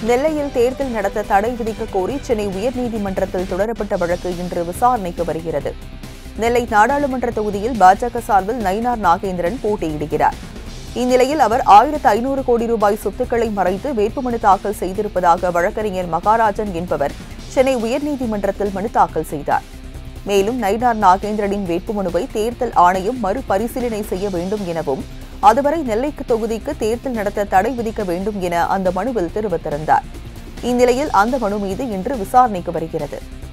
நெல்லையில் தேர்தல் நடத்த தடை விதிக்க கோரி சென்னை உயர்நீதிமன்றத்தில் தொடரப்பட்ட வழக்கு இன்று விசாரணைக்கு வருகிறது நெல்லை நாடாளுமன்ற தொகுதியில் பாஜக சார்பில் நயினார் நாகேந்திரன் போட்டியிடுகிறார் இந்நிலையில் அவர் ஆயிரத்து ஐநூறு கோடி ரூபாய் சொத்துக்களை மறைத்து வேட்புமனு தாக்கல் செய்திருப்பதாக வழக்கறிஞர் மகாராஜன் என்பவர் சென்னை உயர்நீதிமன்றத்தில் மனு தாக்கல் செய்தார் மேலும் நயினார் நாகேந்திரனின் வேட்புமனுவை தேர்தல் ஆணையம் மறுபரிசீலனை செய்ய வேண்டும் எனவும் அதுவரை நெல்லைக்கு தொகுதிக்கு தேர்தல் நடத்த தடை விதிக்க வேண்டும் என அந்த மனுவில் தெரிவித்திருந்தார் இந்நிலையில் அந்த மனு மீது இன்று விசாரணைக்கு வருகிறது